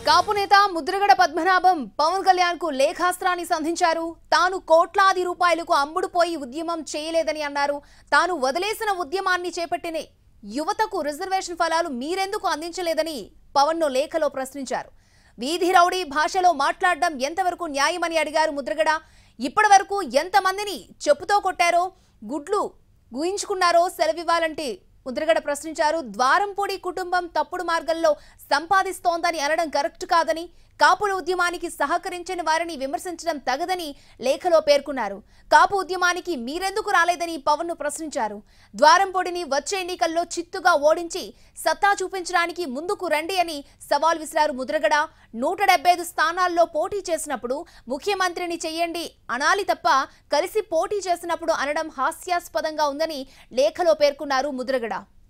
కాపు నేత ముద్రగడ పద్మనాభం పవన్ కళ్యాణ్ కు లేఖాస్త్రాన్ని సంధించారు తాను కోట్లాది రూపాయలకు అమ్ముడుపోయి ఉద్యమం చేయలేదని అన్నారు తాను వదిలేసిన ఉద్యమాన్ని చేపట్టిన యువతకు రిజర్వేషన్ ఫలాలు మీరెందుకు అందించలేదని పవన్ ను లేఖలో ప్రశ్నించారు వీధి రౌడీ భాషలో మాట్లాడడం ఎంతవరకు న్యాయమని అడిగారు ముద్రగడ ఇప్పటి వరకు ఎంతమందిని చెప్పుతో కొట్టారో గుడ్లు గుయించుకున్నారో సెలవివ్వాలంటే ముద్రగడ ప్రశ్నించారు ద్వారంపూడి కుటుంబం తప్పుడు మార్గంలో సంపాదిస్తోందని అనడం కరెక్ట్ కాదని కాపుల ఉద్యమానికి సహకరించిన వారిని విమర్శించడం తగదని లేఖలో పేర్కొన్నారు కాపు ఉద్యమానికి మీరెందుకు రాలేదని పవన్ ను ప్రశ్నించారు ద్వారంపూడిని వచ్చే ఎన్నికల్లో చిత్తుగా ఓడించి సత్తా చూపించడానికి ముందుకు రండి అని సవాల్ విసిరారు ముద్రగడ నూట డెబ్బై ఐదు స్థానాల్లో పోటీ చేసినప్పుడు ముఖ్యమంత్రిని చెయ్యండి అనాలి తప్ప కలిసి పోటీ చేసినప్పుడు అనడం హాస్యాస్పదంగా ఉందని లేఖలో పేర్కొన్నారు ముద్రగడ